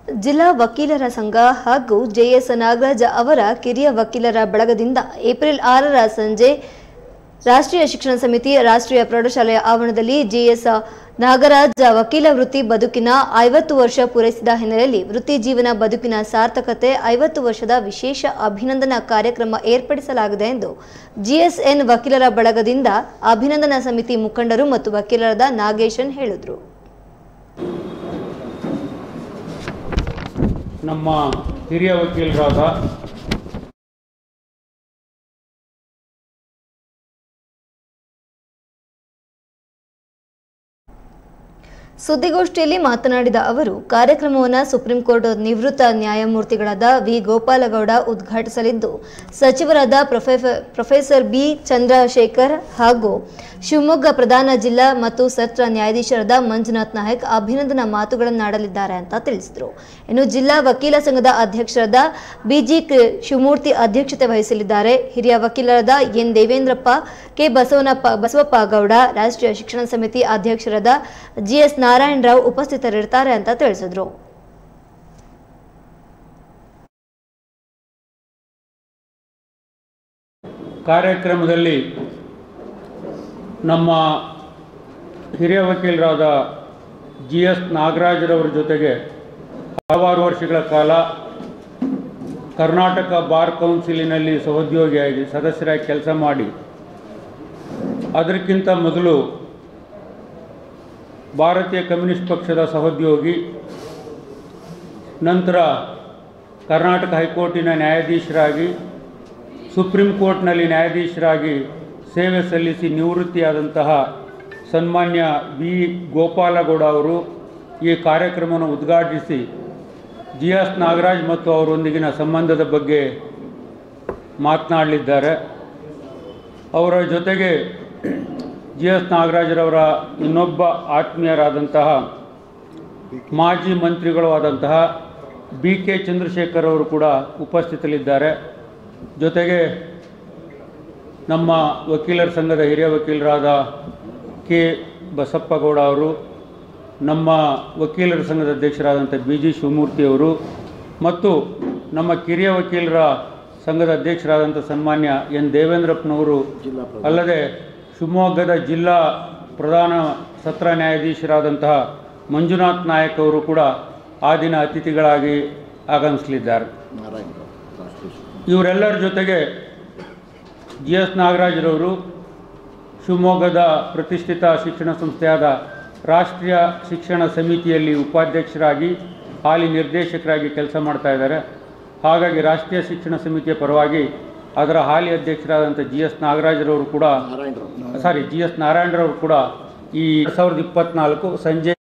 ಜಿಲ್ಲಾ ವಕೀಲರ ಸಂಘ ಹಾಗೂ ಜೆಎಸ್ ನಾಗರಾಜ ಅವರ ಕಿರಿಯ ವಕೀಲರ ಬಳಗದಿಂದ ಏಪ್ರಿಲ್ ಆರರ ಸಂಜೆ ರಾಷ್ಟ್ರೀಯ ಶಿಕ್ಷಣ ಸಮಿತಿ ರಾಷ್ಟ್ರೀಯ ಪ್ರೌಢಶಾಲೆಯ ಆವರಣದಲ್ಲಿ ಜೆಎಸ್ ನಾಗರಾಜ ವಕೀಲ ವೃತ್ತಿ ಬದುಕಿನ ಐವತ್ತು ವರ್ಷ ಪೂರೈಸಿದ ಹಿನ್ನೆಲೆಯಲ್ಲಿ ವೃತ್ತಿ ಜೀವನ ಬದುಕಿನ ಸಾರ್ಥಕತೆ ಐವತ್ತು ವರ್ಷದ ವಿಶೇಷ ಅಭಿನಂದನಾ ಕಾರ್ಯಕ್ರಮ ಏರ್ಪಡಿಸಲಾಗಿದೆ ಎಂದು ಜಿಎಸ್ಎನ್ ವಕೀಲರ ಬಳಗದಿಂದ ಅಭಿನಂದನಾ ಸಮಿತಿ ಮುಖಂಡರು ಮತ್ತು ವಕೀಲರಾದ ನಾಗೇಶನ್ ಹೇಳಿದರು ನಮ್ಮ ಹಿರಿಯ ವಕೀಲರಾದ ಸುದ್ದಿಗೋಷ್ಠಿಯಲ್ಲಿ ಮಾತನಾಡಿದ ಅವರು ಕಾರ್ಯಕ್ರಮವನ್ನು ಸುಪ್ರೀಂ ಕೋರ್ಟ್ ನಿವೃತ್ತ ನ್ಯಾಯಮೂರ್ತಿಗಳಾದ ವಿ ಗೋಪಾಲಗೌಡ ಉದ್ಘಾಟಿಸಲಿದ್ದು ಸಚಿವರಾದ ಪ್ರೊಫೆಸ- ಪ್ರೊಫೆಸರ್ ಬಿ ಚಂದ್ರಶೇಖರ್ ಹಾಗೂ ಶಿವಮೊಗ್ಗ ಪ್ರಧಾನ ಜಿಲ್ಲಾ ಮತ್ತು ಸತ್ರ ನ್ಯಾಯಾಧೀಶರಾದ ಮಂಜುನಾಥ್ ನಾಯಕ್ ಅಭಿನಂದನಾ ಮಾತುಗಳನ್ನಾಡಲಿದ್ದಾರೆ ಅಂತ ತಿಳಿಸಿದರು ಇನ್ನು ಜಿಲ್ಲಾ ವಕೀಲ ಸಂಘದ ಅಧ್ಯಕ್ಷರಾದ ಬಿಜಿ ಕ- ಶಿವಮೂರ್ತಿ ಅಧ್ಯಕ್ಷತೆ ವಹಿಸಲಿದ್ದಾರೆ ಹಿರಿಯ ವಕೀಲರಾದ ಎನ್ ದೇವೇಂದ್ರಪ್ಪ ಕೆ ಬಸವನಪ್ಪ ಬಸವಪ್ಪ ಗೌಡ ರಾಷ್ಟ್ರೀಯ ಶಿಕ್ಷಣ ಸಮಿತಿ ಅಧ್ಯಕ್ಷರಾದ ಜಿಎಸ್ ನಾರಾಯಣರಾವ್ ಉಪಸ್ಥಿತರಿರ್ತಾರೆ ಅಂತ ತಿಳಿಸಿದ್ರು ಕಾರ್ಯಕ್ರಮದಲ್ಲಿ ನಮ್ಮ ಹಿರಿಯ ವಕೀಲರಾದ ಜಿ ಎಸ್ ನಾಗರಾಜರವರ ಜೊತೆಗೆ ಹಲವಾರು ವರ್ಷಗಳ ಕಾಲ ಕರ್ನಾಟಕ ಬಾರ್ ಕೌನ್ಸಿಲಿನಲ್ಲಿ ಸಹೋದ್ಯೋಗಿಯಾಗಿ ಸದಸ್ಯರಾಗಿ ಕೆಲಸ ಮಾಡಿ ಅದಕ್ಕಿಂತ ಮೊದಲು ಭಾರತೀಯ ಕಮ್ಯುನಿಸ್ಟ್ ಪಕ್ಷದ ಸಹೋದ್ಯೋಗಿ ನಂತರ ಕರ್ನಾಟಕ ಹೈಕೋರ್ಟಿನ ನ್ಯಾಯಾಧೀಶರಾಗಿ ಸುಪ್ರೀಂ ಕೋರ್ಟ್ನಲ್ಲಿ ನ್ಯಾಯಾಧೀಶರಾಗಿ ಸೇವೆ ಸಲ್ಲಿಸಿ ನಿವೃತ್ತಿಯಾದಂತಹ ಸನ್ಮಾನ್ಯ ಬಿ ಗೋಪಾಲಗೌಡ ಅವರು ಈ ಕಾರ್ಯಕ್ರಮವನ್ನು ಉದ್ಘಾಟಿಸಿ ಜಿ ಎಸ್ ನಾಗರಾಜ್ ಮತ್ತು ಅವರೊಂದಿಗಿನ ಸಂಬಂಧದ ಬಗ್ಗೆ ಮಾತನಾಡಲಿದ್ದಾರೆ ಅವರ ಜೊತೆಗೆ ಜಿ ಎಸ್ ನಾಗರಾಜರವರ ಇನ್ನೊಬ್ಬ ಆತ್ಮೀಯರಾದಂತಹ ಮಾಜಿ ಮಂತ್ರಿಗಳು ಆದಂತಹ ಬಿ ಕೆ ಚಂದ್ರಶೇಖರ್ ಅವರು ಕೂಡ ಉಪಸ್ಥಿತರಿದ್ದಾರೆ ಜೊತೆಗೆ ನಮ್ಮ ವಕೀಲರ ಸಂಘದ ಹಿರಿಯ ವಕೀಲರಾದ ಕೆ ಬಸಪ್ಪಗೌಡ ಅವರು ನಮ್ಮ ವಕೀಲರ ಸಂಘದ ಅಧ್ಯಕ್ಷರಾದಂಥ ಬಿ ಜಿ ಶಿವಮೂರ್ತಿ ಅವರು ಮತ್ತು ನಮ್ಮ ಕಿರಿಯ ವಕೀಲರ ಸಂಘದ ಅಧ್ಯಕ್ಷರಾದಂಥ ಸನ್ಮಾನ್ಯ ಎನ್ ದೇವೇಂದ್ರಪ್ಪನವರು ಅಲ್ಲದೆ ಶಿವಮೊಗ್ಗದ ಜಿಲ್ಲಾ ಪ್ರಧಾನ ಸತ್ರ ನ್ಯಾಯಾಧೀಶರಾದಂತಹ ಮಂಜುನಾಥ್ ನಾಯಕ್ ಅವರು ಕೂಡ ಆ ದಿನ ಅತಿಥಿಗಳಾಗಿ ಆಗಮಿಸಲಿದ್ದಾರೆ ಇವರೆಲ್ಲರ ಜೊತೆಗೆ ಜಿ ಎಸ್ ನಾಗರಾಜರವರು ಶಿವಮೊಗ್ಗದ ಪ್ರತಿಷ್ಠಿತ ಶಿಕ್ಷಣ ಸಂಸ್ಥೆಯಾದ ರಾಷ್ಟ್ರೀಯ ಶಿಕ್ಷಣ ಸಮಿತಿಯಲ್ಲಿ ಉಪಾಧ್ಯಕ್ಷರಾಗಿ ಹಾಲಿ ನಿರ್ದೇಶಕರಾಗಿ ಕೆಲಸ ಮಾಡ್ತಾ ಇದ್ದಾರೆ ಹಾಗಾಗಿ ರಾಷ್ಟ್ರೀಯ ಶಿಕ್ಷಣ ಸಮಿತಿಯ ಪರವಾಗಿ ಅದರ ಹಾಲಿ ಅಧ್ಯಕ್ಷರಾದಂಥ ಜಿ ಎಸ್ ನಾಗರಾಜರವರು ಕೂಡ ಸಾರಿ ಜಿ ಎಸ್ ನಾರಾಯಣರವರು ಕೂಡ ಈ ಎರಡು ಸಾವಿರದ ಇಪ್ಪತ್ತ್ನಾಲ್ಕು ಸಂಜೆ